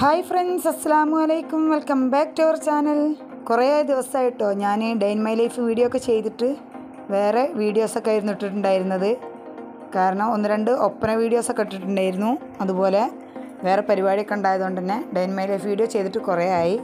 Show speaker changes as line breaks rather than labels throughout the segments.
hi friends അസ്സാമു അലൈക്കും welcome back to our channel കുറേ ദിവസമായിട്ടോ ഞാൻ ഡെയിൻ മൈ ലൈഫ് വീഡിയോ ഒക്കെ ചെയ്തിട്ട് വേറെ വീഡിയോസൊക്കെ ആയിരുന്നു ഇട്ടിട്ടുണ്ടായിരുന്നത് കാരണം ഒന്ന് രണ്ട് ഒപ്പന വീഡിയോസൊക്കെ ഇട്ടിട്ടുണ്ടായിരുന്നു അതുപോലെ വേറെ പരിപാടിയൊക്കെ ഉണ്ടായതുകൊണ്ട് തന്നെ ഡെയിൻ മൈ ലൈഫ് വീഡിയോ ചെയ്തിട്ട് കുറേ ആയി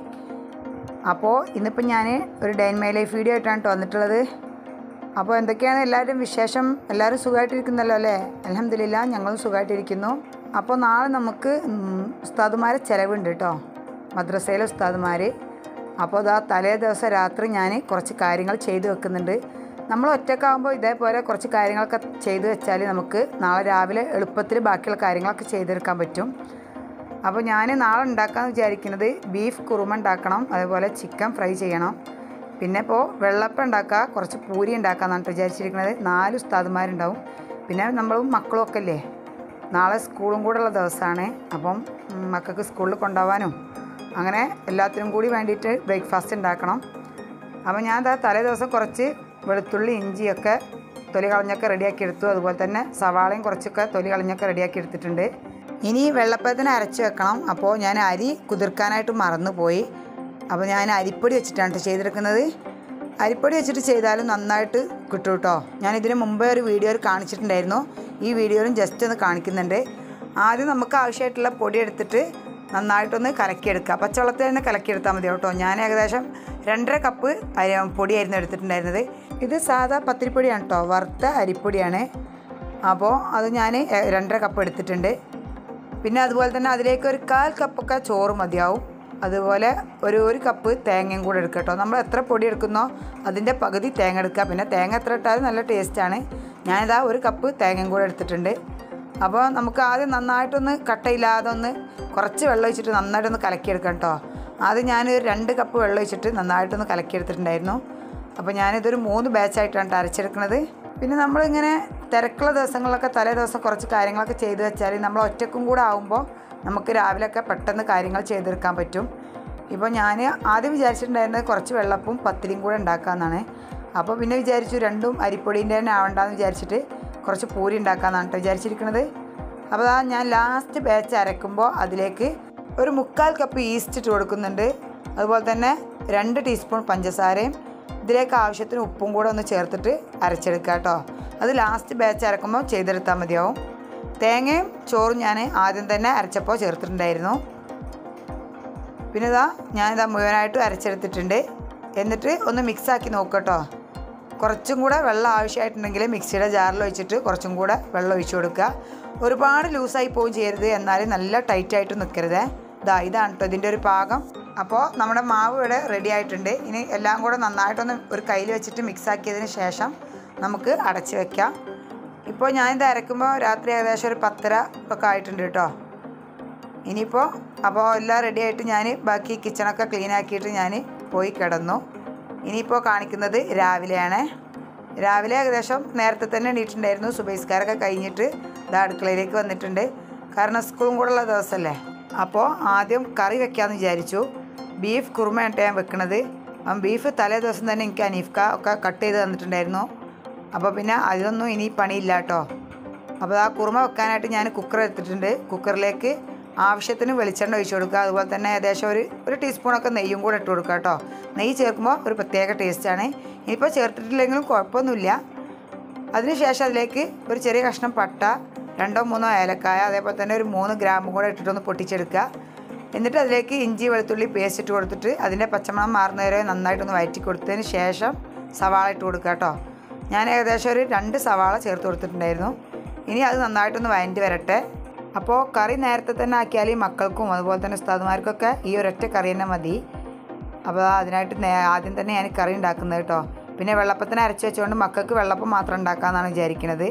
അപ്പോൾ ഇന്നിപ്പം ഞാൻ ഒരു ഡെയിൻ മൈ ലൈഫ് വീഡിയോ ആയിട്ടാണ് കേട്ടോ വന്നിട്ടുള്ളത് അപ്പോൾ എന്തൊക്കെയാണ് എല്ലാവരും വിശേഷം എല്ലാവരും സുഖമായിട്ടിരിക്കുന്നല്ലോ അല്ലേ അലഹമില്ല ഞങ്ങളും സുഖമായിട്ടിരിക്കുന്നു അപ്പോൾ നാളെ നമുക്ക് ഉം, ഉസ്താദുമാരെ ചിലവുണ്ട് കേട്ടോ മദ്രസയിലെ ഉസ്താദുമാർ അപ്പോൾ അതാ തലേ ദിവസം രാത്രി ഞാൻ കുറച്ച് കാര്യങ്ങൾ ചെയ്തു വെക്കുന്നുണ്ട് നമ്മൾ ഒറ്റക്കാകുമ്പോൾ ഇതേപോലെ കുറച്ച് കാര്യങ്ങളൊക്കെ ചെയ്തു വെച്ചാൽ നമുക്ക് നാളെ രാവിലെ എളുപ്പത്തിൽ ബാക്കിയുള്ള കാര്യങ്ങളൊക്കെ ചെയ്തെടുക്കാൻ പറ്റും അപ്പോൾ ഞാൻ നാളെ ഉണ്ടാക്കാമെന്ന് വിചാരിക്കുന്നത് ബീഫ് കുറുമ ഉണ്ടാക്കണം അതുപോലെ ചിക്കൻ ഫ്രൈ ചെയ്യണം പിന്നെ ഇപ്പോൾ വെള്ളപ്പം ഉണ്ടാക്കുക കുറച്ച് പൂരി ഉണ്ടാക്കാമെന്നാണ് ട്ടോ വിചാരിച്ചിരിക്കുന്നത് നാല് ഉസ്താദുമാരുണ്ടാവും പിന്നെ നമ്മളും മക്കളും ഒക്കെ അല്ലേ നാളെ സ്കൂളും കൂടെ ഉള്ള ദിവസമാണ് അപ്പം ഉം, മക്കൾക്ക് സ്കൂളിൽ കൊണ്ടുപോകാനും അങ്ങനെ എല്ലാത്തിനും കൂടി വേണ്ടിയിട്ട് ബ്രേക്ക്ഫാസ്റ്റ് ഉണ്ടാക്കണം അപ്പോൾ ഞാൻ ദാ തലേ ദിവസം കുറച്ച് വെളുത്തുള്ളി ഇഞ്ചിയൊക്കെ തൊലി കളഞ്ഞൊക്കെ റെഡിയാക്കി എടുത്തു അതുപോലെ തന്നെ സവാളയും കുറച്ചൊക്കെ തൊലി കളഞ്ഞൊക്കെ റെഡിയാക്കി എടുത്തിട്ടുണ്ട് ഇനി വെള്ളപ്പത്തിന് അരച്ച് വെക്കണം അപ്പോൾ ഞാൻ അരി കുതിർക്കാനായിട്ട് മറന്നുപോയി അപ്പോൾ ഞാൻ അരിപ്പൊടി വെച്ചിട്ടാണ് ട്ടോ ചെയ്തെടുക്കുന്നത് അരിപ്പൊടി വെച്ചിട്ട് ചെയ്താലും നന്നായിട്ട് കിട്ടും കേട്ടോ ഞാൻ ഇതിന് മുമ്പേ ഒരു വീഡിയോയിൽ കാണിച്ചിട്ടുണ്ടായിരുന്നു ഈ വീഡിയോയിലും ജസ്റ്റ് ഒന്ന് കാണിക്കുന്നുണ്ട് ആദ്യം നമുക്ക് ആവശ്യമായിട്ടുള്ള പൊടി എടുത്തിട്ട് നന്നായിട്ടൊന്ന് കലക്കിയെടുക്കുക പച്ചവെള്ളത്തിൽ തന്നെ കലക്കിയെടുത്താൽ മതി കേട്ടോ ഞാൻ ഏകദേശം രണ്ടര കപ്പ് അരി പൊടിയായിരുന്നു എടുത്തിട്ടുണ്ടായിരുന്നത് ഇത് സാധാ പത്തിരിപ്പൊടിയാണ് കേട്ടോ വറുത്ത അരിപ്പൊടിയാണ് അപ്പോൾ അത് ഞാൻ എ- രണ്ടര കപ്പ് എടുത്തിട്ടുണ്ട് പിന്നെ അതുപോലെ തന്നെ അതിലേക്ക് ഒരു കാൽ കപ്പൊക്കെ ചോറ് മതിയാവും അതുപോലെ ഒരു ഒരു കപ്പ് തേങ്ങയും കൂടെ എടുക്കുക കേട്ടോ നമ്മൾ എത്ര പൊടി എടുക്കുന്നോ അതിൻ്റെ പകുതി തേങ്ങ എടുക്കുക പിന്നെ തേങ്ങ എത്ര ഇട്ടാലും നല്ല ടേസ്റ്റാണ് ഞാനിതാ ഒരു കപ്പ് തേങ്ങയും കൂടെ എടുത്തിട്ടുണ്ട് അപ്പോൾ നമുക്ക് ആദ്യം നന്നായിട്ടൊന്ന് കട്ടയില്ലാതെ ഒന്ന് കുറച്ച് വെള്ളം ഒഴിച്ചിട്ട് നന്നായിട്ടൊന്ന് കലക്കിയെടുക്കാം കേട്ടോ ആദ്യം ഞാനൊരു രണ്ട് കപ്പ് വെള്ളം ഒഴിച്ചിട്ട് നന്നായിട്ടൊന്ന് കലക്കിയെടുത്തിട്ടുണ്ടായിരുന്നു അപ്പോൾ ഞാനിതൊരു മൂന്ന് ബാച്ചായിട്ടാണ് ട്ടോ അരച്ചെടുക്കുന്നത് പിന്നെ നമ്മളിങ്ങനെ തിരക്കുള്ള ദിവസങ്ങളിലൊക്കെ തലേ ദിവസം കുറച്ച് കാര്യങ്ങളൊക്കെ ചെയ്തു വെച്ചാൽ നമ്മൾ ഒറ്റക്കും കൂടെ ആകുമ്പോൾ നമുക്ക് രാവിലെയൊക്കെ പെട്ടെന്ന് കാര്യങ്ങൾ ചെയ്തെടുക്കാൻ പറ്റും ഇപ്പോൾ ഞാൻ ആദ്യം വിചാരിച്ചിട്ടുണ്ടായിരുന്നത് കുറച്ച് വെള്ളപ്പും പത്തിരിയും കൂടെ ഉണ്ടാക്കാമെന്നാണ് അപ്പോൾ പിന്നെ വിചാരിച്ചു രണ്ടും അരിപ്പൊടീൻ്റെ തന്നെ ആവണ്ടെന്ന് വിചാരിച്ചിട്ട് കുറച്ച് പൂരി ഉണ്ടാക്കാമെന്നാണ് കേട്ടോ വിചാരിച്ചിരിക്കുന്നത് അപ്പോൾ ആ ഞാൻ ലാസ്റ്റ് ബാച്ച് അരക്കുമ്പോൾ അതിലേക്ക് ഒരു മുക്കാൽ കപ്പ് ഈസ്റ്റ് ഇട്ട് കൊടുക്കുന്നുണ്ട് അതുപോലെ തന്നെ രണ്ട് ടീസ്പൂൺ പഞ്ചസാരയും ഇതിലേക്ക് ആവശ്യത്തിന് ഉപ്പും കൂടെ ഒന്ന് ചേർത്തിട്ട് അരച്ചെടുക്കുക കേട്ടോ അത് ലാസ്റ്റ് ബാച്ച് അരക്കുമ്പോൾ ചെയ്തെടുത്താൽ മതിയാവും തേങ്ങയും ചോറും ഞാൻ ആദ്യം തന്നെ അരച്ചപ്പോൾ ചേർത്തിട്ടുണ്ടായിരുന്നു പിന്നെ ഇതാ ഞാനിതാ മുഴുവനായിട്ട് അരച്ചെടുത്തിട്ടുണ്ട് എന്നിട്ട് ഒന്ന് മിക്സാക്കി നോക്കട്ടോ കുറച്ചും കൂടെ വെള്ളം ആവശ്യമായിട്ടുണ്ടെങ്കിൽ മിക്സിയുടെ ജാറിൽ ഒഴിച്ചിട്ട് കുറച്ചും കൂടെ വെള്ളം ഒഴിച്ചു കൊടുക്കുക ഒരുപാട് ലൂസായി പോവുകയും ചെയ്യരുത് എന്നാലും നല്ല ടൈറ്റായിട്ട് നിൽക്കരുത് ഇതാ ഇതാണ് കേട്ടോ ഇതിൻ്റെ ഒരു പാകം അപ്പോൾ നമ്മുടെ മാവ് ഇവിടെ റെഡി ആയിട്ടുണ്ട് ഇനി എല്ലാം കൂടെ നന്നായിട്ടൊന്ന് ഒരു കയ്യിൽ വെച്ചിട്ട് മിക്സ് ആക്കിയതിന് ശേഷം നമുക്ക് അടച്ച് വെക്കാം ഇപ്പോൾ ഞാനിത് അരക്കുമ്പോൾ രാത്രി ഏകദേശം ഒരു പത്തര ഒക്കെ ആയിട്ടുണ്ട് കേട്ടോ ഇനിയിപ്പോൾ അപ്പോൾ എല്ലാം റെഡി ആയിട്ട് ഞാൻ ബാക്കി കിച്ചണൊക്കെ ക്ലീൻ ആക്കിയിട്ട് ഞാൻ പോയി കിടന്നു ഇനിയിപ്പോൾ കാണിക്കുന്നത് രാവിലെയാണ് രാവിലെ ഏകദേശം നേരത്തെ തന്നെ എണീറ്റിട്ടുണ്ടായിരുന്നു സുബൈസ്കാരൊക്കെ കഴിഞ്ഞിട്ട് ഇത് അടുക്കളയിലേക്ക് വന്നിട്ടുണ്ട് കാരണം സ്കൂളും കൂടെ ഉള്ള ദിവസമല്ലേ അപ്പോൾ ആദ്യം കറി വെക്കാമെന്ന് വിചാരിച്ചു ബീഫ് കുറുമയാണ് ഞാൻ വെക്കണത് അപ്പം ബീഫ് തലേ ദിവസം തന്നെ എനിക്ക് അനീഫ്ക ഒക്കെ കട്ട് ചെയ്ത് തന്നിട്ടുണ്ടായിരുന്നു അപ്പോൾ പിന്നെ അതിലൊന്നും ഇനി പണിയില്ല കേട്ടോ അപ്പോൾ ആ കുറുമ വെക്കാനായിട്ട് ഞാൻ കുക്കർ എടുത്തിട്ടുണ്ട് കുക്കറിലേക്ക് ആവശ്യത്തിന് വെളിച്ചെണ്ണ ഒഴിച്ച് കൊടുക്കുക അതുപോലെ തന്നെ ഏകദേശം ഒരു ഒരു ടീസ്പൂണൊക്കെ നെയ്യും കൂടെ ഇട്ട് കൊടുക്കുക കേട്ടോ നെയ്യ് ചേർക്കുമ്പോൾ ഒരു പ്രത്യേക ടേസ്റ്റാണ് ഇനിയിപ്പോൾ ചേർത്തിട്ടില്ലെങ്കിലും കുഴപ്പമൊന്നുമില്ല അതിനുശേഷം അതിലേക്ക് ഒരു ചെറിയ കഷ്ണം പട്ട രണ്ടോ മൂന്നോ ഏലക്കായ അതേപോലെ തന്നെ ഒരു മൂന്ന് ഗ്രാമും കൂടെ ഇട്ടിട്ടൊന്ന് പൊട്ടിച്ചെടുക്കുക എന്നിട്ട് അതിലേക്ക് ഇഞ്ചി വെളുത്തുള്ളി പേസ്റ്റ് ഇട്ട് കൊടുത്തിട്ട് അതിൻ്റെ പച്ചമണം മാറുന്നവരെ നന്നായിട്ടൊന്ന് വഴറ്റി കൊടുത്തതിന് ശേഷം സവാള ഇട്ട് കൊടുക്കുക കേട്ടോ ഞാൻ ഏകദേശം ഒരു രണ്ട് സവാള ചേർത്ത് കൊടുത്തിട്ടുണ്ടായിരുന്നു ഇനി അത് നന്നായിട്ടൊന്ന് വഴറ്റി വരട്ടെ അപ്പോൾ കറി നേരത്തെ തന്നെ ആക്കിയാൽ ഈ മക്കൾക്കും അതുപോലെ തന്നെ ഉസ്താദുമാർക്കൊക്കെ ഈ ഒരൊറ്റ കറി തന്നെ മതി അപ്പോൾ അതിനായിട്ട് നേ- ആദ്യം തന്നെ ഞാൻ കറി ഉണ്ടാക്കുന്നത് കേട്ടോ പിന്നെ വെള്ളപ്പത്തിന് അരച്ച് വെച്ചുകൊണ്ട് മക്കൾക്ക് വെള്ളപ്പം മാത്രം ഉണ്ടാക്കാമെന്നാണ് വിചാരിക്കുന്നത്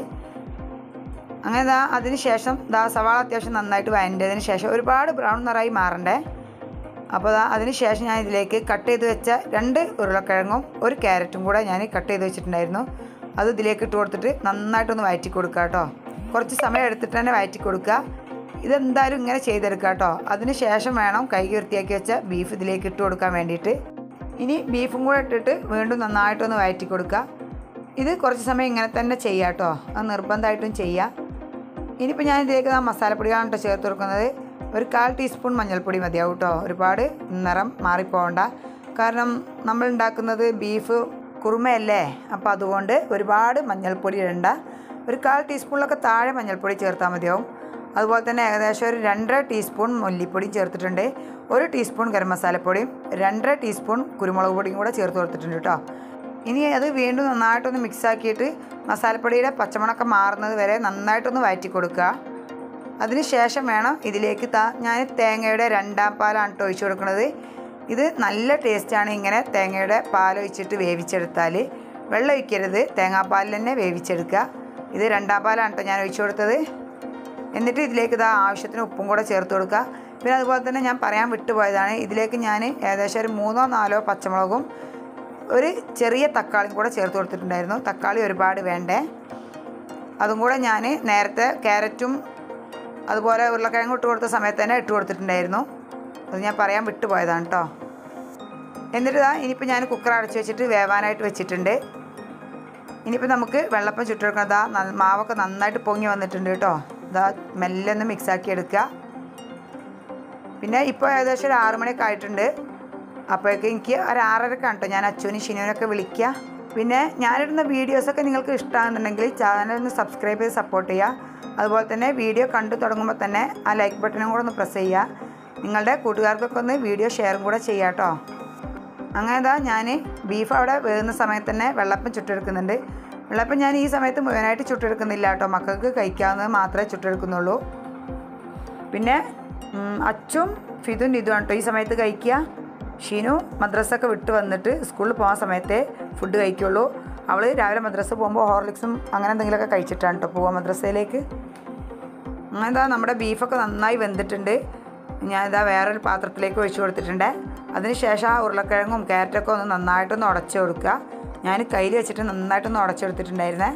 അങ്ങനെ ദാ അതിന് ശേഷം ദാ സവാള അത്യാവശ്യം നന്നായിട്ട് വഴണ്ടതിന് ശേഷം ഒരുപാട് ബ്രൗൺ നിറായി മാറണ്ടേ അപ്പോൾ ദാ അതിന് ശേഷം ഞാൻ ഇതിലേക്ക് കട്ട് ചെയ്ത് വെച്ച രണ്ട് ഉരുളക്കിഴങ്ങും ഒരു ക്യാരറ്റും കൂടെ ഞാൻ കട്ട് ചെയ്ത് വെച്ചിട്ടുണ്ടായിരുന്നു അത് ഇതിലേക്ക് ഇട്ട് കൊടുത്തിട്ട് നന്നായിട്ടൊന്ന് വഴറ്റി കൊടുക്കുക കേട്ടോ കുറച്ച് സമയം എടുത്തിട്ട് തന്നെ വഴറ്റി കൊടുക്കുക ഇതെന്തായാലും ഇങ്ങനെ ചെയ്തെടുക്കുക കേട്ടോ അതിന് ശേഷം വേണം കൈകി വൃത്തിയാക്കി വെച്ച ബീഫ് ഇതിലേക്ക് ഇട്ട് കൊടുക്കാൻ വേണ്ടിയിട്ട് ഇനി ബീഫും കൂടെ ഇട്ടിട്ട് വീണ്ടും നന്നായിട്ടൊന്ന് വഴറ്റി കൊടുക്കുക ഇത് കുറച്ച് സമയം ഇങ്ങനെ തന്നെ ചെയ്യാം കേട്ടോ അത് നിർബന്ധമായിട്ടും ചെയ്യാം ഇനിയിപ്പോൾ ഞാൻ ഇതിലേക്ക് ആ മസാലപ്പൊടിയാണ് കേട്ടോ ചേർത്ത് കൊടുക്കുന്നത് ഒരു കാൽ ടീസ്പൂൺ മഞ്ഞൾപ്പൊടി മതിയാവും കേട്ടോ ഒരുപാട് നിറം മാറിപ്പോകണ്ട കാരണം നമ്മൾ ഉണ്ടാക്കുന്നത് ബീഫ് കുറുമയല്ലേ അപ്പോൾ അതുകൊണ്ട് ഒരുപാട് മഞ്ഞൾപ്പൊടി ഇടണ്ട ഒരു കാൽ ടീസ്പൂണിലൊക്കെ താഴെ മഞ്ഞൾപ്പൊടി ചേർത്താൽ മതിയാവും അതുപോലെ തന്നെ ഏകദേശം ഒരു രണ്ടര ടീസ്പൂൺ മല്ലിപ്പൊടിയും ചേർത്തിട്ടുണ്ട് ഒരു ടീസ്പൂൺ ഗരം മസാലപ്പൊടിയും രണ്ടര ടീസ്പൂൺ കുരുമുളക് പൊടിയും കൂടെ ചേർത്ത് കൊടുത്തിട്ടുണ്ട് കേട്ടോ ഇനി അത് വീണ്ടും നന്നായിട്ടൊന്ന് മിക്സ് ആക്കിയിട്ട് മസാലപ്പൊടിയുടെ പച്ചമണക്കം മാറുന്നത് വരെ നന്നായിട്ടൊന്ന് വഴറ്റി കൊടുക്കുക അതിന് ശേഷം വേണം ഇതിലേക്ക് താ ഞാൻ തേങ്ങയുടെ രണ്ടാം പാലാണ് കേട്ടോ ഒഴിച്ച് കൊടുക്കുന്നത് ഇത് നല്ല ടേസ്റ്റാണ് ഇങ്ങനെ തേങ്ങയുടെ പാലൊഴിച്ചിട്ട് വേവിച്ചെടുത്താൽ വെള്ളം ഒഴിക്കരുത് തേങ്ങാപ്പാലിൽ തന്നെ വേവിച്ചെടുക്കുക ഇത് രണ്ടാം പാലാണ് കേട്ടോ ഞാൻ ഒഴിച്ചു കൊടുത്തത് എന്നിട്ട് ഇതിലേക്ക് ഇതാ ആവശ്യത്തിന് ഉപ്പും കൂടെ ചേർത്ത് കൊടുക്കുക പിന്നെ അതുപോലെ തന്നെ ഞാൻ പറയാൻ വിട്ടുപോയതാണ് ഇതിലേക്ക് ഞാൻ ഏകദേശം ഒരു മൂന്നോ നാലോ പച്ചമുളകും ഒരു ചെറിയ തക്കാളിയും കൂടെ ചേർത്ത് കൊടുത്തിട്ടുണ്ടായിരുന്നു തക്കാളി ഒരുപാട് വേണ്ടേ അതും കൂടെ ഞാൻ നേരത്തെ ക്യാരറ്റും അതുപോലെ ഉരുളക്കിഴങ്ങ് ഇട്ട് കൊടുത്ത സമയത്ത് തന്നെ ഇട്ട് കൊടുത്തിട്ടുണ്ടായിരുന്നു അത് ഞാൻ പറയാൻ വിട്ടുപോയതാണ് കേട്ടോ എന്നിട്ട് ഇതാ ഇനിയിപ്പോൾ ഞാൻ കുക്കർ അടച്ച് വെച്ചിട്ട് വേവാനായിട്ട് വെച്ചിട്ടുണ്ട് ഇനിയിപ്പോൾ നമുക്ക് വെള്ളപ്പം ചുട്ടെടുക്കണം ഇതാ ന- മാവൊക്കെ നന്നായിട്ട് പൊങ്ങി വന്നിട്ടുണ്ട് കേട്ടോ ഇതാ മെല്ലെ ഒന്ന് മിക്സാക്കി എടുക്കുക പിന്നെ ഇപ്പോൾ ഏകദേശം ഒരു ആറ് മണിയൊക്കെ ആയിട്ടുണ്ട് അപ്പോഴേക്ക് എനിക്ക് ഒരു ആറരക്കാണ് കേട്ടോ ഞാൻ അച്ഛനും ഷിനുവിനൊക്കെ വിളിക്കുക പിന്നെ ഞാനിടുന്ന വീഡിയോസൊക്കെ നിങ്ങൾക്ക് ഇഷ്ടമാണെന്നുണ്ടെങ്കിൽ ചാനൽ ഒന്ന് സബ്സ്ക്രൈബ് ചെയ്ത് സപ്പോർട്ട് ചെയ്യുക അതുപോലെ തന്നെ വീഡിയോ കണ്ടു തുടങ്ങുമ്പോൾ തന്നെ ആ ലൈക്ക് ബട്ടണും കൂടെ ഒന്ന് പ്രസ് ചെയ്യുക നിങ്ങളുടെ കൂട്ടുകാർക്കൊക്കെ ഒന്ന് വീഡിയോ ഷെയറും കൂടെ ചെയ്യാം കേട്ടോ അങ്ങനെ ഇതാ ഞാൻ ബീഫ് അവിടെ വേകുന്ന സമയത്ത് തന്നെ വെള്ളപ്പം ചുട്ടെടുക്കുന്നുണ്ട് വെള്ളപ്പം ഞാൻ ഈ സമയത്ത് മുഴുവനായിട്ട് ചുട്ടെടുക്കുന്നില്ല കേട്ടോ മക്കൾക്ക് കഴിക്കാവുന്നത് മാത്രമേ ചുട്ടെടുക്കുന്നുള്ളൂ പിന്നെ ഉം, അച്ചും ഫിദും ഇതുമാണ് കേട്ടോ ഈ സമയത്ത് കഴിക്കുക ഷീനു മദ്രസൊക്കെ വിട്ട് വന്നിട്ട് സ്കൂളിൽ പോകാൻ സമയത്തേ ഫുഡ് കഴിക്കുള്ളൂ അവൾ രാവിലെ മദ്രസ പോകുമ്പോൾ ഹോർലിക്സും അങ്ങനെ എന്തെങ്കിലുമൊക്കെ കഴിച്ചിട്ടാണ് കേട്ടോ പോവാൻ മദ്രസയിലേക്ക് അങ്ങനെന്താ നമ്മുടെ ബീഫൊക്കെ നന്നായി വെന്തിട്ടുണ്ട് ഞാനിതാ വേറൊരു പാത്രത്തിലേക്ക് ഒഴിച്ചു കൊടുത്തിട്ടുണ്ട് അതിന് ശേഷം ആ ഉരുളക്കിഴങ്ങും ക്യാരറ്റൊക്കെ ഒന്ന് നന്നായിട്ടൊന്ന് ഉടച്ചു കൊടുക്കുക ഞാൻ കയ്യിൽ വെച്ചിട്ട് നന്നായിട്ടൊന്ന് ഉടച്ചെടുത്തിട്ടുണ്ടായിരുന്നേ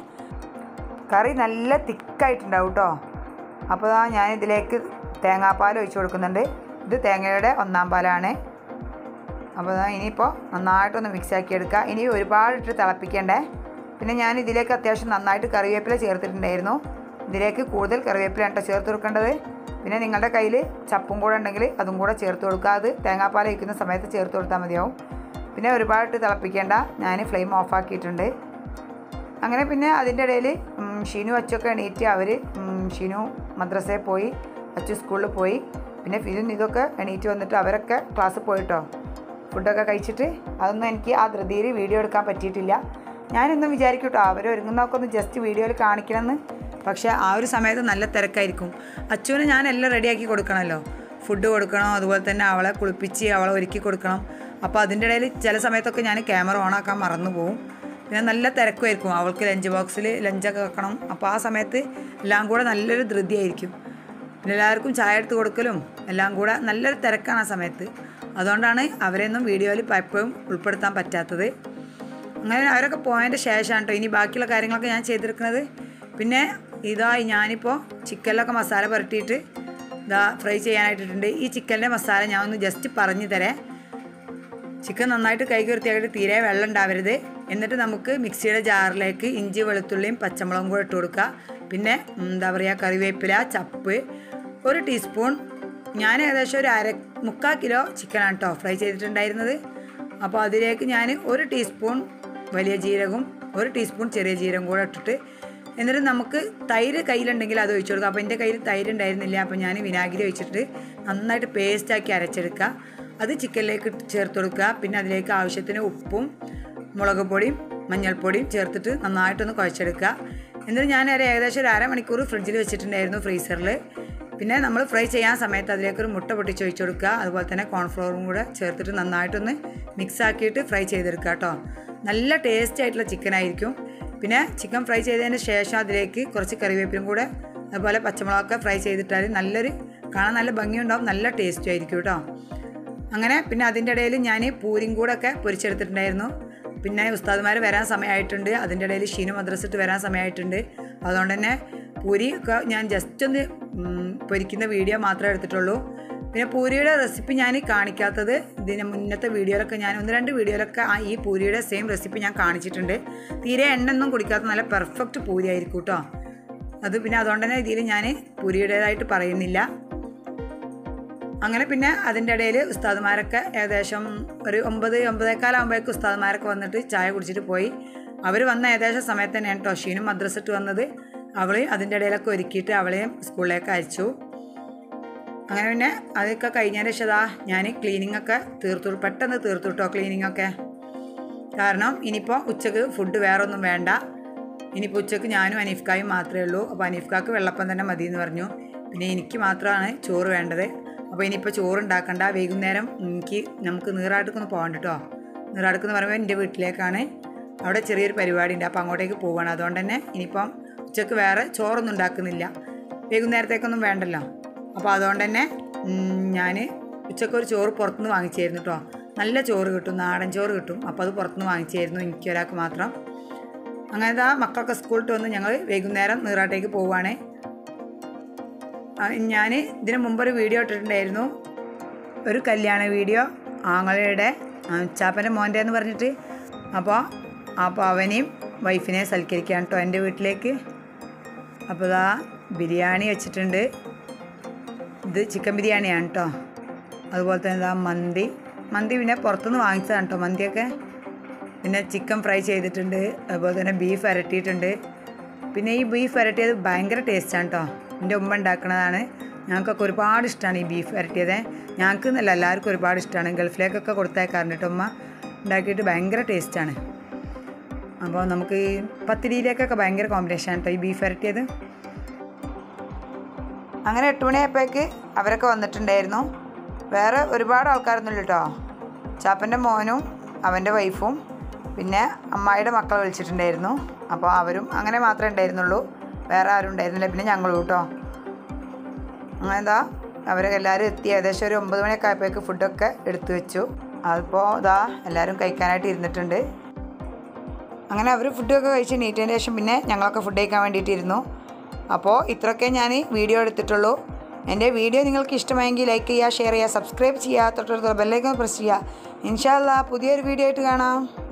കറി നല്ല തിക്കായിട്ടുണ്ടാവും കേട്ടോ അപ്പോൾ ദാ ഞാൻ ഇതിലേക്ക് തേങ്ങാപ്പാൽ ഒഴിച്ചു കൊടുക്കുന്നുണ്ട് ഇത് തേങ്ങയുടെ ഒന്നാം പാലാണ് അപ്പോൾ ദാ ഇനിയിപ്പോൾ നന്നായിട്ടൊന്ന് മിക്സ് ആക്കി എടുക്കുക ഇനി ഒരുപാട് ഇട്ട് തിളപ്പിക്കണ്ടേ പിന്നെ ഞാൻ ഇതിലേക്ക് അത്യാവശ്യം നന്നായിട്ട് കറിവേപ്പില ചേർത്തിട്ടുണ്ടായിരുന്നു ഇതിലേക്ക് കൂടുതൽ കറിവേപ്പിലാണ് കേട്ടോ ചേർത്ത് കൊടുക്കേണ്ടത് പിന്നെ നിങ്ങളുടെ കയ്യിൽ ചപ്പും കൂടെ ഉണ്ടെങ്കിൽ അതും കൂടെ ചേർത്ത് കൊടുക്കുക അത് തേങ്ങാപ്പാൽ ഒഴിക്കുന്ന സമയത്ത് ചേർത്ത് കൊടുത്താൽ മതിയാവും പിന്നെ ഒരുപാട് ഇട്ട് തിളപ്പിക്കേണ്ട ഞാൻ ഫ്ലെയിം ഓഫാക്കിയിട്ടുണ്ട് അങ്ങനെ പിന്നെ അതിൻ്റെ ഇടയിൽ ഷീനു അച്ചൊക്കെ എണീറ്റ് അവർ ഷീനു മദ്രസയിൽ പോയി അച്ചു സ്കൂളിൽ പോയി പിന്നെ ഫിലിം ഇതൊക്കെ എണീറ്റ് വന്നിട്ട് അവരൊക്കെ ക്ലാസ്സിൽ പോയിട്ടോ ഫുഡൊക്കെ കഴിച്ചിട്ട് അതൊന്നും എനിക്ക് ആ ധൃതിയിൽ വീഡിയോ എടുക്കാൻ പറ്റിയിട്ടില്ല ഞാനൊന്നും വിചാരിക്കും കേട്ടോ അവർ ഒരുങ്ങുന്നതൊക്കെ ഒന്ന് ജസ്റ്റ് വീഡിയോയിൽ കാണിക്കണമെന്ന് പക്ഷേ ആ ഒരു സമയത്ത് നല്ല തിരക്കായിരിക്കും അച്ചുവിന് ഞാൻ എല്ലാം റെഡിയാക്കി കൊടുക്കണമല്ലോ ഫുഡ് കൊടുക്കണം അതുപോലെ തന്നെ അവളെ കുളിപ്പിച്ച് അവളെ ഒരുക്കി കൊടുക്കണം അപ്പോൾ അതിൻ്റെ ഇടയിൽ ചില സമയത്തൊക്കെ ഞാൻ ക്യാമറ ഓണാക്കാൻ മറന്നു പോകും പിന്നെ നല്ല തിരക്കുമായിരിക്കും അവൾക്ക് ലഞ്ച് ബോക്സിൽ ലഞ്ചൊക്കെ വെക്കണം അപ്പോൾ ആ സമയത്ത് എല്ലാം കൂടെ നല്ലൊരു ധൃതിയായിരിക്കും പിന്നെ എല്ലാവർക്കും ചായ എടുത്ത് കൊടുക്കലും എല്ലാം കൂടെ നല്ലൊരു തിരക്കാണ് ആ സമയത്ത് അതുകൊണ്ടാണ് അവരെയൊന്നും വീഡിയോയിൽ എപ്പോഴും ഉൾപ്പെടുത്താൻ പറ്റാത്തത് അങ്ങനെ അവരൊക്കെ പോയതിൻ്റെ ശേഷമാണ് കേട്ടോ ഇനി ബാക്കിയുള്ള കാര്യങ്ങളൊക്കെ ഞാൻ ചെയ്തെടുക്കുന്നത് പിന്നെ ഇതായി ഞാനിപ്പോൾ ചിക്കനിലൊക്കെ മസാല പുരട്ടിയിട്ട് ഇതാ ഫ്രൈ ചെയ്യാനായിട്ടിട്ടുണ്ട് ഈ ചിക്കനിൻ്റെ മസാല ഞാൻ ഒന്ന് ജസ്റ്റ് പറഞ്ഞു തരാം ചിക്കൻ നന്നായിട്ട് കൈ വൃത്തിയാക്കിയിട്ട് തീരെ വെള്ളം ഉണ്ടാവരുത് എന്നിട്ട് നമുക്ക് മിക്സിയുടെ ജാറിലേക്ക് ഇഞ്ചി വെളുത്തുള്ളിയും പച്ചമുളകും കൂടെ ഇട്ട് കൊടുക്കുക പിന്നെ ഉം, എന്താ പറയുക കറിവേപ്പില ചപ്പ് ഒരു ടീസ്പൂൺ ഞാൻ ഏകദേശം ഒരു അര മുക്കാൽ കിലോ ചിക്കനാണ് കേട്ടോ ഫ്രൈ ചെയ്തിട്ടുണ്ടായിരുന്നത് അപ്പോൾ അതിലേക്ക് ഞാൻ ഒരു ടീസ്പൂൺ വലിയ ജീരകവും ഒരു ടീസ്പൂൺ ചെറിയ ജീരകം കൂടെ ഇട്ടിട്ട് എന്നിട്ട് നമുക്ക് തൈര് കയ്യിലുണ്ടെങ്കിൽ അത് ഒഴിച്ചു കൊടുക്കുക അപ്പോൾ എൻ്റെ കയ്യിൽ തൈര് ഉണ്ടായിരുന്നില്ല അപ്പോൾ ഞാൻ വിനാഗിരി ഒഴിച്ചിട്ട് നന്നായിട്ട് പേസ്റ്റാക്കി അരച്ചെടുക്കുക അത് ചിക്കനിലേക്ക് ഇട്ട് ചേർത്ത് കൊടുക്കുക പിന്നെ അതിലേക്ക് ആവശ്യത്തിന് ഉപ്പും മുളക് പൊടിയും മഞ്ഞൾപ്പൊടിയും ചേർത്തിട്ട് നന്നായിട്ടൊന്ന് കുഴച്ചെടുക്കുക എന്നിട്ട് ഞാൻ ഒരു ഏകദേശം ഒരു അരമണിക്കൂർ ഫ്രിഡ്ജിൽ വെച്ചിട്ടുണ്ടായിരുന്നു ഫ്രീസറിൽ പിന്നെ നമ്മൾ ഫ്രൈ ചെയ്യാൻ സമയത്ത് അതിലേക്ക് ഒരു മുട്ട പൊട്ടിച്ച് ഒഴിച്ച് കൊടുക്കുക അതുപോലെ തന്നെ കോൺഫ്ലവറും കൂടെ ചേർത്തിട്ട് നന്നായിട്ടൊന്ന് മിക്സ് ആക്കിയിട്ട് ഫ്രൈ ചെയ്തെടുക്കുക കേട്ടോ നല്ല ടേസ്റ്റ് ആയിട്ടുള്ള ചിക്കൻ ആയിരിക്കും പിന്നെ ചിക്കൻ ഫ്രൈ ചെയ്തതിന് ശേഷം അതിലേക്ക് കുറച്ച് കറിവേപ്പിലും കൂടെ അതുപോലെ പച്ചമുളകൊക്കെ ഫ്രൈ ചെയ്തിട്ടാൽ നല്ലൊരു കാണാൻ നല്ല ഭംഗിയുണ്ടാവും നല്ല ടേസ്റ്റും ആയിരിക്കും കേട്ടോ അങ്ങനെ പിന്നെ അതിൻ്റെ ഇടയിൽ ഞാൻ പൂരിയും കൂടെ ഒക്കെ പൊരിച്ചെടുത്തിട്ടുണ്ടായിരുന്നു പിന്നെ ഉസ്താദ്മാർ വരാൻ സമയമായിട്ടുണ്ട് അതിൻ്റെ ഇടയിൽ ഷീനു മദ്രസിട്ട് വരാൻ സമയമായിട്ടുണ്ട് അതുകൊണ്ട് തന്നെ പൂരി ഒക്കെ ഞാൻ ജസ്റ്റ് ഒന്ന് ഉം, പൊരിക്കുന്ന വീഡിയോ മാത്രമേ എടുത്തിട്ടുള്ളൂ പിന്നെ പൂരിയുടെ റെസിപ്പി ഞാൻ കാണിക്കാത്തത് ഇതിന് മുന്നത്തെ വീഡിയോയിലൊക്കെ ഞാൻ ഒന്ന് രണ്ട് വീഡിയോയിലൊക്കെ ആ ഈ പൂരിയുടെ സെയിം റെസിപ്പി ഞാൻ കാണിച്ചിട്ടുണ്ട് തീരെ എണ്ണൊന്നും കുടിക്കാത്ത നല്ല പെർഫെക്റ്റ് പൂരി ആയിരിക്കും കേട്ടോ അത് പിന്നെ അതുകൊണ്ട് തന്നെ ഇതിൽ ഞാൻ പൂരിയുടേതായിട്ട് പറയുന്നില്ല അങ്ങനെ പിന്നെ അതിൻ്റെ ഇടയിൽ ഉസ്താദുമാരൊക്കെ ഏകദേശം ഒരു ഒമ്പത് ഒമ്പതേക്കാലാകുമ്പോഴേക്കും ഉസ്താദുമാരൊക്കെ വന്നിട്ട് ചായ കുടിച്ചിട്ട് പോയി അവർ വന്ന ഏകദേശം സമയത്ത് തന്നെയാണ് കേട്ടോ ഷീനും മദ്രസ ഇട്ട് വന്നത് അവൾ അതിൻ്റെ ഇടയിലൊക്കെ ഒരുക്കിയിട്ട് അവളെയും സ്കൂളിലേക്ക് അയച്ചു അങ്ങനെ പിന്നെ അതൊക്കെ കഴിഞ്ഞതിന് ശേഷം ദാ ഞാൻ ക്ലീനിങ് ഒക്കെ തീർത്തു പെട്ടെന്ന് തീർത്തു കേട്ടോ ക്ലീനിങ് ഒക്കെ കാരണം ഇനിയിപ്പോൾ ഉച്ചക്ക് ഫുഡ് വേറെ ഒന്നും വേണ്ട ഇനിയിപ്പോൾ ഉച്ചക്ക് ഞാനും അനീഫ്ക്കായും മാത്രമേ ഉള്ളൂ അപ്പോൾ അനീഫ്ക്കാക്ക് വെള്ളപ്പം തന്നെ മതി എന്ന് പറഞ്ഞു പിന്നെ എനിക്ക് മാത്രമാണ് ചോറ് വേണ്ടത് അപ്പോൾ ഇനിയിപ്പോൾ ചോറ് ഉണ്ടാക്കണ്ട വൈകുന്നേരം എനിക്ക് നമുക്ക് നീറാട്ടക്കൊന്ന് പോകണ്ട കേട്ടോ നീറാട്ടക്കെന്ന് പറയുമ്പോൾ എൻ്റെ വീട്ടിലേക്കാണ് അവിടെ ചെറിയൊരു പരിപാടി ഉണ്ട് അപ്പോൾ അങ്ങോട്ടേക്ക് പോവുകയാണ് അതുകൊണ്ട് തന്നെ ഇനിയിപ്പം ഉച്ചക്ക് വേറെ ചോറൊന്നും ഉണ്ടാക്കുന്നില്ല വൈകുന്നേരത്തേക്കൊന്നും വേണ്ടല്ലോ അപ്പോൾ അതുകൊണ്ട് തന്നെ ഞാൻ ഉച്ചക്ക് ഒരു ചോറ് പുറത്തുനിന്ന് വാങ്ങിച്ചായിരുന്നു കേട്ടോ നല്ല ചോറ് കിട്ടും നാടൻ ചോറ് കിട്ടും അപ്പോൾ അത് പുറത്തുനിന്ന് വാങ്ങിച്ചായിരുന്നു എനിക്ക് ഒരാൾക്ക് മാത്രം അങ്ങനെ ആ മക്കളൊക്കെ സ്കൂളിൽ വന്ന് ഞങ്ങൾ വൈകുന്നേരം നീറാട്ടേക്ക് പോവുകയാണ് ഞാൻ ഇതിന് മുമ്പൊരു വീഡിയോ ഇട്ടിട്ടുണ്ടായിരുന്നു ഒരു കല്യാണ വീഡിയോ ആങ്ങളുടെ ചാപ്പൻ്റെ മോൻ്റെ എന്ന് പറഞ്ഞിട്ട് അപ്പോൾ അപ്പോൾ അവനെയും വൈഫിനെയും സൽക്കരിക്കാൻ കേട്ടോ എൻ്റെ വീട്ടിലേക്ക് അപ്പോൾ ഇതാ ബിരിയാണി വെച്ചിട്ടുണ്ട് ഇത് ചിക്കൻ ബിരിയാണിയാണ് കേട്ടോ അതുപോലെ തന്നെ ഇതാ മന്തി മന്തി പിന്നെ പുറത്തുനിന്ന് വാങ്ങിച്ചതാണ് കേട്ടോ മന്തിയൊക്കെ പിന്നെ ചിക്കൻ ഫ്രൈ ചെയ്തിട്ടുണ്ട് അതുപോലെ തന്നെ ബീഫ് ഇരട്ടിയിട്ടുണ്ട് പിന്നെ ഈ ബീഫ് ഇരട്ടിയത് ഭയങ്കര ടേസ്റ്റാണ് കേട്ടോ എൻ്റെ ഉമ്മ ഉണ്ടാക്കുന്നതാണ് ഞങ്ങൾക്കൊക്കെ ഒരുപാട് ഇഷ്ടമാണ് ഈ ബീഫ് ഇരട്ടിയത് ഞങ്ങൾക്ക് എന്നല്ല എല്ലാവർക്കും ഒരുപാട് ഇഷ്ടമാണ് ഗൾഫിലേക്കൊക്കെ കൊടുത്തേക്കാറുണ്ട് കേട്ടോ ഉമ്മ ഉണ്ടാക്കിയിട്ട് ഭയങ്കര ടേസ്റ്റാണ് അപ്പോൾ നമുക്ക് ഈ പത്തിരിയിലേക്കൊക്കെ ഭയങ്കര കോമ്പിനേഷൻ കേട്ടോ ഈ ബീഫ് ഇരട്ടിയത് അങ്ങനെ എട്ട് മണിയായപ്പോഴേക്ക് അവരൊക്കെ വന്നിട്ടുണ്ടായിരുന്നു വേറെ ഒരുപാട് ആൾക്കാരൊന്നുമില്ല കേട്ടോ ചാപ്പൻ്റെ മോനും അവൻ്റെ വൈഫും പിന്നെ അമ്മായിയുടെ മക്കളെ വിളിച്ചിട്ടുണ്ടായിരുന്നു അപ്പോൾ അവരും അങ്ങനെ മാത്രമേ ഉണ്ടായിരുന്നുള്ളൂ വേറെ ആരും ഉണ്ടായിരുന്നില്ല പിന്നെ ഞങ്ങളും കേട്ടോ അങ്ങനെ എന്താ അവരൊക്കെ എല്ലാവരും എത്തി ഏകദേശം ഒരു ഒമ്പത് മണിയൊക്കെ ആയപ്പോഴേക്ക് ഫുഡൊക്കെ എടുത്തു വെച്ചു അതിപ്പോൾ ഇതാ എല്ലാവരും കഴിക്കാനായിട്ട് ഇരുന്നിട്ടുണ്ട് അങ്ങനെ അവർ ഫുഡൊക്കെ കഴിച്ച് നീറ്റതിന് ശേഷം പിന്നെ ഞങ്ങളൊക്കെ ഫുഡ് കഴിക്കാൻ വേണ്ടിയിട്ടിരുന്നു അപ്പോൾ ഇത്രയൊക്കെ ഞാൻ വീഡിയോ എടുത്തിട്ടുള്ളൂ എൻ്റെ വീഡിയോ നിങ്ങൾക്ക് ഇഷ്ടമായെങ്കിൽ ലൈക്ക് ചെയ്യുക ഷെയർ ചെയ്യുക സബ്സ്ക്രൈബ് ചെയ്യുക തൊട്ടടുത്തുള്ള ബെല്ലൈക്കൺ പ്രസ് ചെയ്യുക ഇൻഷാല്ല പുതിയൊരു വീഡിയോ ആയിട്ട് കാണാം